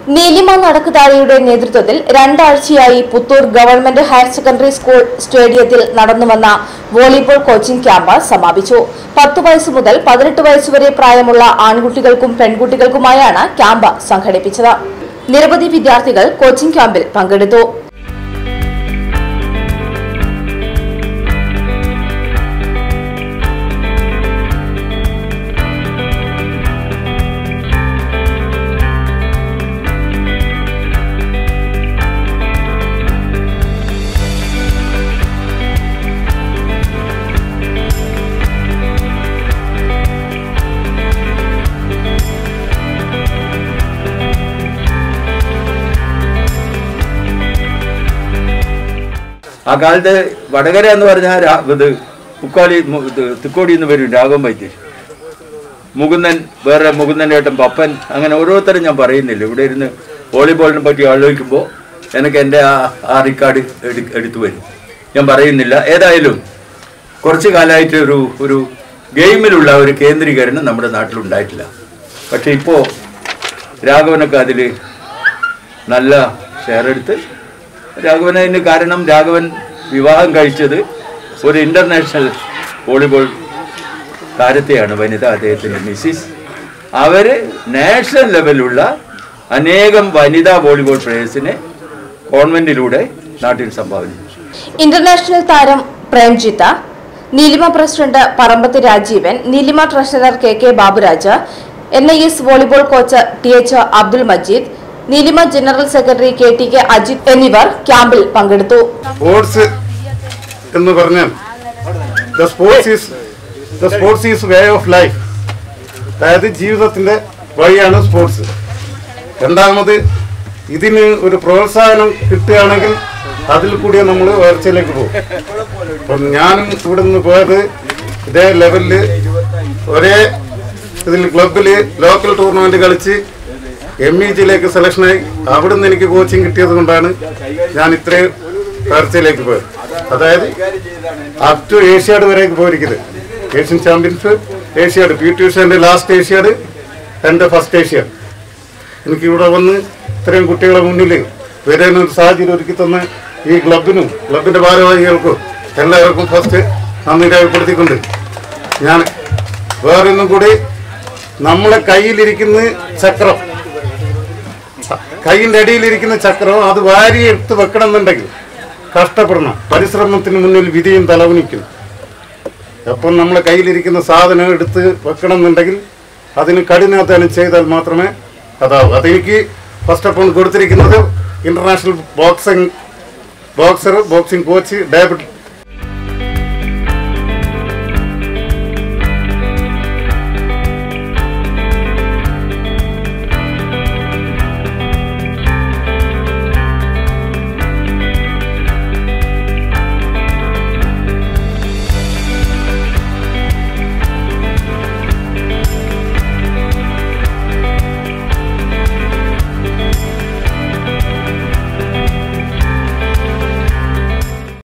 നീലിമ നടക്കുതാഴയുടെ നേതൃത്വത്തിൽ രണ്ടാഴ്ചയായി Puthur government higher secondary school സ്റ്റേഡിയത്തിൽ നടന്നുവന്ന വോളിബോൾ കോച്ചിംഗ് ക്യാമ്പ് സമാപിച്ചു പത്ത് വയസ്സ് മുതൽ പതിനെട്ട് വയസ്സുവരെ പ്രായമുള്ള ആൺകുട്ടികൾക്കും പെൺകുട്ടികൾക്കുമായാണ് ക്യാമ്പ് സംഘടിപ്പിച്ചത് നിരവധി വിദ്യാർത്ഥികൾ കോച്ചിംഗ് ക്യാമ്പിൽ പങ്കെടുത്തു ആ കാലത്ത് വടകര എന്ന് പറഞ്ഞാൽ രാ- ഇത് മുക്കാലി മു- ഇത് തിക്കോടി എന്ന് വരും രാഘവൻ വൈദ്യർ മുകുന്ദൻ വേറെ മുകുന്ദൻ ഏട്ടൻ പപ്പൻ അങ്ങനെ ഓരോരുത്തരും ഞാൻ പറയുന്നില്ല ഇവിടെ ഇരുന്ന് വോളിബോളിനെ പറ്റി ആലോചിക്കുമ്പോൾ എനിക്ക് എൻ്റെ ആ ആ റിക്കാർഡ് എടു എടുത്തു വരും ഞാൻ പറയുന്നില്ല ഏതായാലും കുറച്ച് കാലമായിട്ട് ഒരു ഒരു ഗെയിമിലുള്ള ഒരു കേന്ദ്രീകരണം നമ്മുടെ നാട്ടിലുണ്ടായിട്ടില്ല പക്ഷേ ഇപ്പോൾ രാഘവനൊക്കെ അതിൽ നല്ല ഷെയർ എടുത്ത് രാഘവനതിന് കാരണം രാഘവൻ വിവാഹം കഴിച്ചത് ഒരു ഇന്റർനാഷണൽ വോളിബോൾ താരത്തെയാണ് വനിത അദ്ദേഹത്തിൻ്റെ മിസ്സിസ് അവർ നാഷണൽ ലെവലുള്ള അനേകം വനിതാ വോളിബോൾ പ്ലേയേഴ്സിനെ കോൺവെന്റിലൂടെ നാട്ടിൽ സംഭാവന ചെയ്തു ഇന്റർനാഷണൽ താരം Premjith Neelima president Parambath Rajeevan Neelima treasurer K K Baburaj N I S volleyball coach T H Abdul Majeed Neelima general secretary K T K Ajith എന്നിവർ ക്യാമ്പിൽ പങ്കെടുത്തു സ്പോർട്സ് എന്ന് പറഞ്ഞാൽ the sports is the sports is way of life അതായത് ജീവിതത്തിന്റെ വഴിയാണ് സ്പോർട്സ് രണ്ടാമത് ഇതിന് ഒരു പ്രോത്സാഹനം കിട്ടുകയാണെങ്കിൽ അതിൽ കൂടി നമ്മൾ ഉയർച്ചയിലേക്ക് പോകും അപ്പം ഞാനും ഇവിടെ നിന്ന് പോയത് ഇതേ ലെവലില് ഒരേ ഇതിൽ ക്ലബിൽ ലോക്കൽ ടൂർണമെന്റ് കളിച്ച് എം ഇ ജിയിലേക്ക് സെലക്ഷനായി അവിടുന്ന് എനിക്ക് കോച്ചിങ് കിട്ടിയത് കൊണ്ടാണ് ഞാൻ ഇത്രയും ഉയർച്ചയിലേക്ക് പോയത് അതായത് അപ് ടു ഏഷ്യാഡ് വരേക്ക് പോയിരിക്കുന്നത് Asian champions Asiad P T ഉഷന്റെ ലാസ്റ്റ് ഏഷ്യാഡ് എൻ്റെ ഫസ്റ്റ് ഏഷ്യാഡ് എനിക്ക് ഇവിടെ വന്ന് ഇത്രയും കുട്ടികളെ മുന്നിൽ വരാനൊരു സാഹചര്യം ഒരുക്കി തന്ന ഈ ക്ലബിനും ക്ലബിന്റെ ഭാരവാഹികൾക്കും എല്ലാവർക്കും ഫസ്റ്റ് നന്ദി രേഖപ്പെടുത്തിക്കൊണ്ട് ഞാൻ വേറൊന്നും കൂടി നമ്മളെ കയ്യിലിരിക്കുന്ന ചക്രം കൈയിന്റെ അടിയിലിരിക്കുന്ന ചക്രം അത് വാരി എടുത്ത് വെക്കണം എന്നുണ്ടെങ്കിൽ കഷ്ടപ്പെടണം പരിശ്രമത്തിന് മുന്നിൽ വിധിയും തലവനിക്കും അപ്പം നമ്മളെ കയ്യിലിരിക്കുന്ന സാധനം എടുത്ത് വെക്കണം എന്നുണ്ടെങ്കിൽ അതിന് കഠിനാധ്വാനം ചെയ്താൽ മാത്രമേ അതാവൂ അതെനിക്ക് ഫസ്റ്റ് ഓഫ് ഓൾ കൊടുത്തിരിക്കുന്നത് international boxing boxer boxing coach David